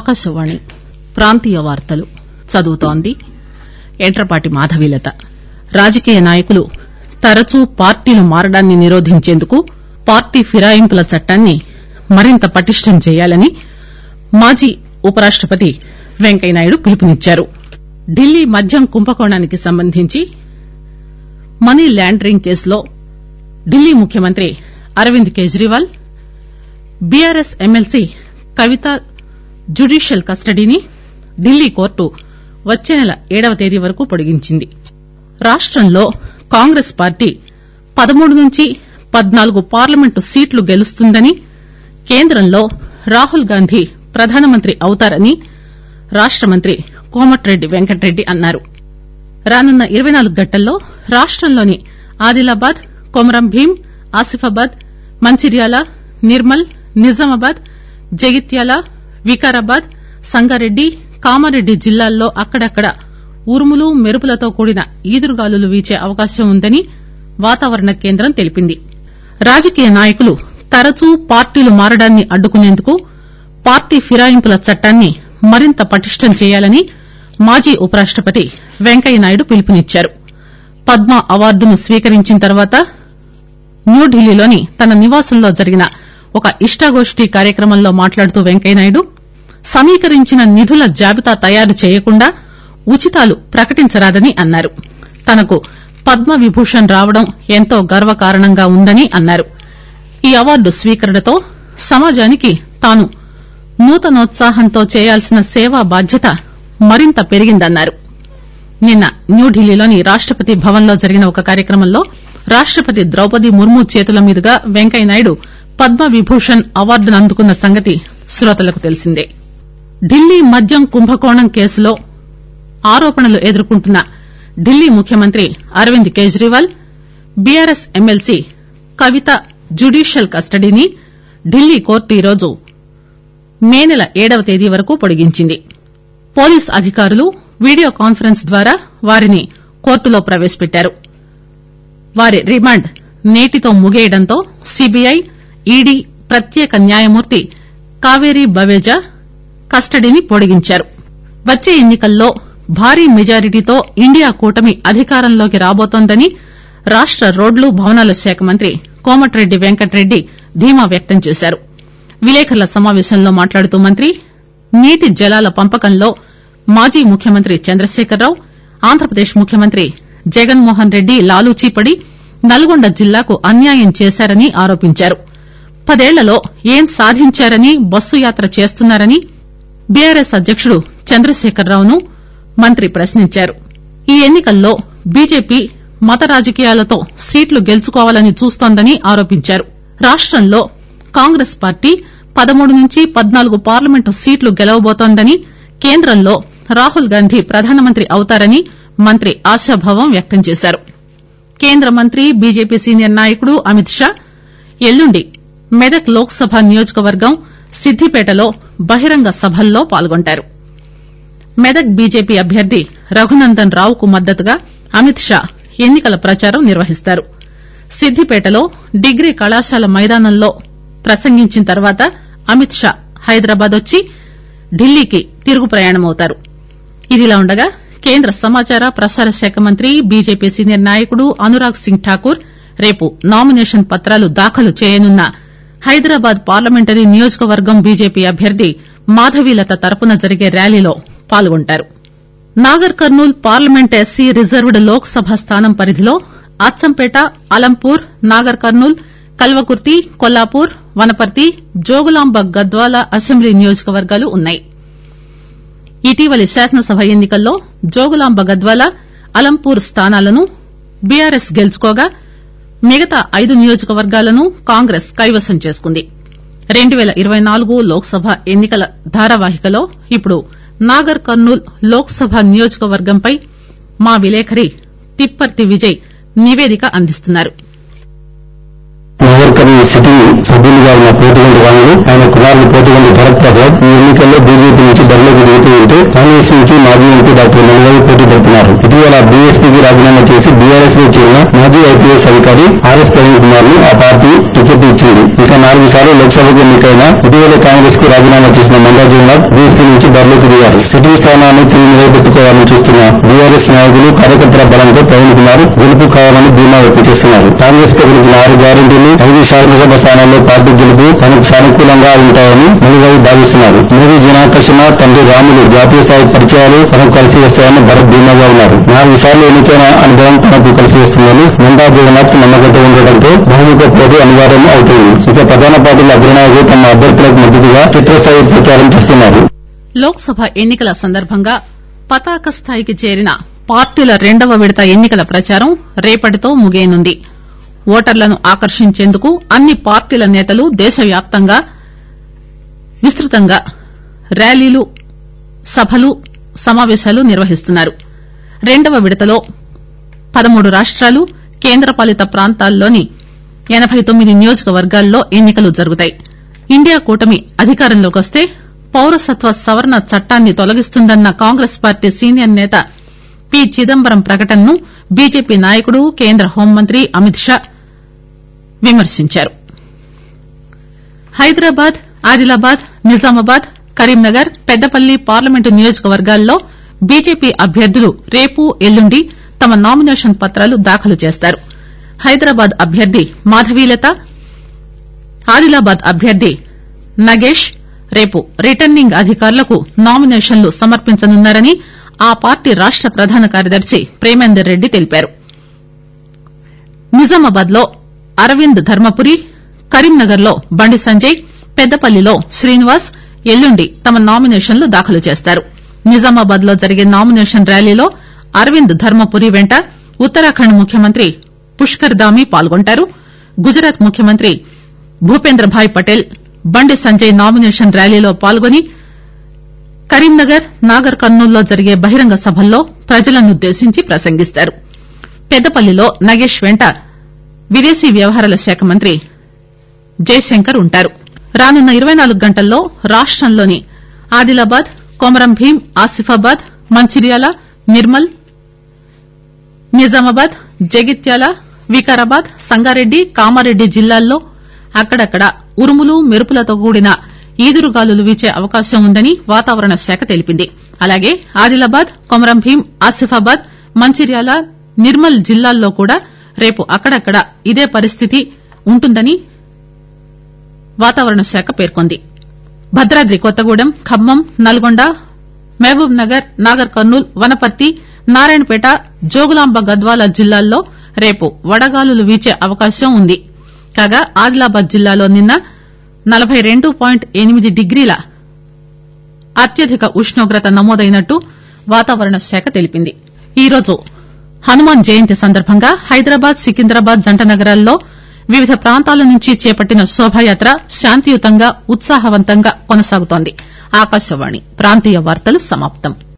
ఆకాశవాణి ప్రాంతీయ వార్తలు చదువుతోంది ఎంట్రపాటి మాధవీలత రాజకీయ నాయకులు తరచూ పార్టీలు మారడాన్ని నిరోధించేందుకు పార్టీ ఫిరాయింపుల చట్టాన్ని మరింత పటిష్టం చేయాలని మాజీ ఉపరాష్టపతి వెంకయ్యనాయుడు పిలుపునిచ్చారు ఢిల్లీ మద్యం కుంభకోణానికి సంబంధించి మనీ లాండరింగ్ కేసులో ఢిల్లీ ముఖ్యమంత్రి Arvind Kejriwal BRS MLC Kavitha judicial కస్టడీని ఢిల్లీ కోర్టు వచ్చే నెల ఏడవ తేదీ వరకు పొడిగించింది రాష్టంలో కాంగ్రెస్ పార్టీ పదమూడు నుంచి పద్నాలుగు పార్లమెంటు సీట్లు గెలుస్తుందని కేంద్రంలో రాహుల్ గాంధీ ప్రధానమంత్రి అవుతారని రాష్ట మంత్రి కోమటిరెడ్డి వెంకటరెడ్డి అన్నారు రానున్న ఇరవై నాలుగు గంటల్లో రాష్టంలోని ఆదిలాబాద్ కొమరం భీం ఆసిఫాబాద్ మంచిర్యాల నిర్మల్ నిజామాబాద్ జగిత్యాల వికారాబాద్ సంగారెడ్డి కామారెడ్డి జిల్లాల్లో అక్కడక్కడా ఉరుములు మెరుపులతో కూడిన ఈదురుగాలులు వీచే అవకాశం ఉందని వాతావరణ కేంద్రం తెలిపింది రాజకీయ నాయకులు తరచూ పార్టీలు మారడాన్ని అడ్డుకునేందుకు పార్టీ ఫిరాయింపుల చట్టాన్ని మరింత పటిష్టం చేయాలని మాజీ ఉపరాష్టపతి వెంకయ్యనాయుడు పిలుపునిచ్చారు పద్మ అవార్డును స్వీకరించిన తర్వాత న్యూఢిల్లీలోని తన నివాసంలో జరిగిన ఒక ఇష్టాగోష్టి కార్యక్రమంలో మాట్లాడుతూ వెంకయ్యనాయుడు సమీకరించిన నిధుల జాబితా తయారు చేయకుండా ఉచితాలు ప్రకటించరాదని అన్నారు తనకు పద్మ విభూషణ్ రావడం ఎంతో గర్వకారణంగా ఉందని అన్నారు ఈ అవార్డు స్వీకరణతో సమాజానికి తాను నూతనోత్సాహంతో చేయాల్సిన సేవా బాధ్యత మరింత పెరిగిందన్నారు నిన్న న్యూఢిల్లీలోని రాష్టపతి భవన్ లో జరిగిన ఒక కార్యక్రమంలో రాష్టపతి ద్రౌపది ముర్ము చేతుల మీదుగా వెంకయ్యనాయుడు పద్మ విభూషణ్ అవార్డును అందుకున్న సంగతి శ్రోతలకు తెలిసిందే ఢిల్లీ మద్యం కుంభకోణం కేసులో ఆరోపణలు ఎదుర్కొంటున్న ఢిల్లీ ముఖ్యమంత్రి Arvind Kejriwal BRS MLC Kavitha judicial కస్టడీని ఢిల్లీ కోర్టు ఈరోజు మే నెల ఏడవ తేదీ వరకు పొడిగించింది పోలీసు అధికారులు వీడియో కాన్ఫరెన్స్ ద్వారా వారిని కోర్టులో ప్రవేశపెట్టారు వారి రిమాండ్ నేటితో ముగియడంతో సీబీఐ ఈడీ ప్రత్యేక న్యాయమూర్తి కావేరీ బవేజా కస్టడీని పొడిగించారు వచ్చే ఎన్ని కల్లో భారీ మెజారిటీతో ఇండియా కూటమి అధికారంలోకి రాబోతోందని రాష్ట రోడ్లు భవనాల శాఖ మంత్రి కోమటిరెడ్డి వెంకటరెడ్డి ధీమా వ్యక్తం చేశారు విలేకరుల సమావేశంలో మాట్లాడుతూ మంత్రి నీటి జలాల పంపకంలో మాజీ ముఖ్యమంత్రి చంద్రశేఖరరావు ఆంధ్రప్రదేశ్ ముఖ్యమంత్రి జగన్మోహన్ రెడ్డి లాలూచీపడి నల్గొండ జిల్లాకు అన్యాయం చేశారని ఆరోపించారు పదేళ్లలో ఏం సాధించారని బస్సు యాత్ర చేస్తున్నారని బీఆర్ఎస్ అధ్యకుడు చంద్రశేఖరరావును మంత్రి ప్రశ్నించారు ఈ ఎన్ని కల్లో బీజేపీ మత రాజకీయాలతో సీట్లు గెలుచుకోవాలని చూస్తోందని ఆరోపించారు రాష్టంలో కాంగ్రెస్ పార్టీ పదమూడు నుంచి పద్నాలుగు పార్లమెంటు సీట్లు గెలవబోతోందని కేంద్రంలో రాహుల్ గాంధీ ప్రధానమంత్రి అవుతారని మంత్రి ఆశాభావం వ్యక్తం చేశారు కేంద్ర మంత్రి బీజేపీ సీనియర్ నాయకుడు అమిత్ షా ఎల్లుండి మెదక్ లోక్ సభ నియోజకవర్గం సిద్దిపేటలో బహిరంగ సభల్లో పాల్గొంటారు మెదక్ బీజేపీ అభ్యర్థి రఘునందన్ రావుకు మద్దతుగా అమిత్ షా ఎన్ని కల ప్రచారం నిర్వహిస్తారు సిద్దిపేటలో డిగ్రీ కళాశాల మైదానంలో ప్రసంగించిన తర్వాత అమిత్ షా హైదరాబాద్ వచ్చి ఢిల్లీకి తిరుగు ప్రయాణమవుతారు ఇదిలా ఉండగా కేంద్ర సమాచార ప్రసార శాఖ మంత్రి బీజేపీ సీనియర్ నాయకుడు అనురాగ్ సింగ్ ఠాకూర్ రేపు నామినేషన్ పత్రాలు దాఖలు చేయనున్న హైదరాబాద్ పార్లమెంటరీ నియోజకవర్గం బీజేపీ అభ్యర్థి మాధవీలత తరపున జరిగే ర్యాలీలో పాల్గొంటారు Nagar Kurnool parliament SC reserved Lok Sabha స్థానం పరిధిలో అచ్చంపేట అలంపూర్ నాగర్ కర్నూల్ కల్వకుర్తి కొల్లాపూర్ వనపర్తి జోగులాంబ గద్వాల అసెంబ్లీ నియోజకవర్గాలు ఉన్నాయి ఇటీవలి శాసనసభ ఎన్ని కల్లో జోగులాంబ గద్వాల అలంపూర్ స్థానాలను బీఆర్ఎస్ గెలుచుకోగా మిగతా ఐదు నియోజకవర్గాలను కాంగ్రెస్ కైవసం చేసుకుంది రెండు పేల ఇరవై నాలుగు లోక్ సభ ఎన్ని కల ధారావాహికలో ఇప్పుడు నాగర్ కర్నూల్ లోక్ సభ నియోజకవర్గంపై మా విలేకరి తిప్పర్తి విజయ్ నివేదిక అందిస్తున్నారు నగర్ కర్నూలు సిటీ సభ్యులుగా ఉన్న పోతుగంటి రాములు ఆయన కుమారుడు పోతుగంటి భరత్ ప్రసాద్ ఈ ఎన్నికల్లో బీజేపీ నుంచి బరిలోకి దిగుతూ ఉంటే కాంగ్రెస్ నుంచి మాజీ ఎంపీ డాక్టర్ మల్లిగారు పోటీ పడుతున్నారు ఇటీవల బీఎస్పీకి రాజీనామా చేసి బీఆర్ఎస్ లో చేరిన మాజీ ఐపీఎస్ అధికారి ఆర్ఎస్ ప్రవీణ్ కుమార్ ను ఆ పార్టీ టికెట్ ఇచ్చింది ఇక నాలుగు సార్లు లోక్సభకు ఎన్నికైన ఇటీవల కాంగ్రెస్ కు రాజీనామా చేసిన మండా జగన్నాథ్ బీఎస్పీ నుంచి బరిలోకి దిగారు సిటీ స్థానాన్ని తిరిగి నిలబెట్టుకోవాలని చూస్తున్న బీఆర్ఎస్ నాయకులు కార్యకర్తల బలంతో ప్రవీణ్ కుమార్ గెలుపు కావాలని ధీమా వ్యక్తం చేస్తున్నారు కాంగ్రెస్ ప్రకటించిన ఆరు గ్యారెంటీలు ఐదు శాసనసభ స్థానాల్లో పార్టీ గెలుపు తనకు సానుకూలంగా ఉంటాయని మలిగారు భావిస్తున్నారు మోదీ జనాకర్షణ తండ్రి రాములు జాతీయ స్థాయి పరిచయాలు తనకు కలిసి వస్తాయని భరత్ ధీమాగా ఉన్నారు నాలుగు సార్లు ఎన్నికైన అనుభవం తనకు కలిసి వస్తుందని మందా జగన్నాథ్ నమ్మకంతో ఉండటంతో బహుముఖ పోటీ అనివార్యం అవుతుంది ఇక ప్రధాన పార్టీల అగ్రనాయకులు తమ అభ్యర్థులకు మద్దతుగా చిత్రస్థాయి ప్రచారం చేస్తున్నారు లోక్ సభ ఎన్నికల సందర్భంగా పతాక స్థాయికి చేరిన పార్టీల రెండవ విడత ఎన్నికల ప్రచారం రేపటితో ముగియనుంది ఓటర్లను ఆకర్షించేందుకు అన్ని పార్టీల నేతలు దేశవ్యాప్తంగా విస్తృతంగా ర్యాలీలు సభలు సమావేశాలు నిర్వహిస్తున్నారు రెండవ విడతలో పదమూడు రాష్టాలు కేంద్రపాలిత ప్రాంతాల్లోని ఎనబై తొమ్మిది నియోజకవర్గాల్లో ఎన్నికలు జరుగుతాయి ఇండియా కూటమి అధికారంలోకి వస్తే పౌరసత్వ సవరణ చట్టాన్ని తొలగిస్తుందన్న కాంగ్రెస్ పార్టీ సీనియర్ నేత పి చిదంబరం ప్రకటనను బీజేపీ నాయకుడు కేంద్ర హోంమంత్రి అమిత్ షా విమర్శించారు హైదరాబాద్ ఆదిలాబాద్ నిజామాబాద్ కరీంనగర్ పెద్దపల్లి పార్లమెంటు నియోజకవర్గాల్లో బీజేపీ అభ్యర్థులు రేపు ఎల్లుండి తమ నామినేషన్ పత్రాలు దాఖలు చేస్తారు హైదరాబాద్ అభ్యర్థి మాధవీలత ఆదిలాబాద్ అభ్యర్థి నగేష్ రేపు రిటర్నింగ్ అధికారులకు నామినేషన్లు సమర్పించనున్నారని ఆ పార్టీ రాష్ట ప్రధాన కార్యదర్శి ప్రేమేందర్ రెడ్డి తెలిపారు నిజామాబాద్ లో అరవింద్ ధర్మపురి కరీంనగర్ లో బండి సంజయ్ పెద్దపల్లిలో శ్రీనివాస్ ఎల్లుండి తమ నామినేషన్లు దాఖలు చేస్తారు నిజామాబాద్ లో జరిగే నామినేషన్ ర్యాలీలో అరవింద్ ధర్మపురి వెంట ఉత్తరాఖండ్ ముఖ్యమంత్రి పుష్కర్ దామీ పాల్గొంటారు గుజరాత్ ముఖ్యమంత్రి భూపేంద్రభాయ్ పటేల్ బండి సంజయ్ నామినేషన్ ర్యాలీలో పాల్గొని కరీంనగర్ నాగర్ కర్నూల్లో జరిగే బహిరంగ సభల్లో ప్రజలనుద్దేశించి ప్రసంగిస్తారు పెద్దపల్లిలో నగేష్ వెంట విదేశీ వ్యవహారాల శాఖ మంత్రి జయశంకర్ ఉంటారు రానున్న ఇరవై నాలుగు గంటల్లో రాష్టంలోని ఆదిలాబాద్ కొమరం భీం ఆసిఫాబాద్ మంచిర్యాల నిర్మల్ నిజామాబాద్ జగిత్యాల వికారాబాద్ సంగారెడ్డి కామారెడ్డి జిల్లాల్లో అక్కడక్కడ ఉరుములు మెరుపులతో కూడిన ఈదురుగాలులు వీచే అవకాశం ఉందని వాతావరణ శాఖ తెలిపింది అలాగే ఆదిలాబాద్ కొమరం భీం ఆసిఫాబాద్ మంచిర్యాల నిర్మల్ జిల్లాల్లో కూడా రేపు అక్కడక్కడ ఇదే పరిస్థితి ఉంటుందని వాతావరణ శాఖ పేర్కొంది భద్రాద్రి కొత్తగూడెం ఖమ్మం నల్గొండ మహబూబ్ నగర్ నాగర్ కర్నూల్ వనపర్తి నారాయణపేట జోగులాంబ గద్వాల జిల్లాల్లో రేపు వడగాలులు వీచే అవకాశం ఉంది కాగా ఆదిలాబాద్ జిల్లాలో నిన్న నలబై రెండు పాయింట్ ఎనిమిది డిగ్రీల అత్యధిక ఉష్ణోగ్రత నమోదైనట్టు వాతావరణ శాఖ తెలిపింది ఈరోజు హనుమాన్ జయంతి సందర్భంగా హైదరాబాద్ సికింద్రాబాద్ జంట నగరాల్లో వివిధ ప్రాంతాల నుంచి చేపట్టిన శోభాయాత్ర శాంతియుతంగా ఉత్సాహవంతంగా కొనసాగుతోంది ఆకాశవాణి ప్రాంతీయ వార్తలు సమాప్తం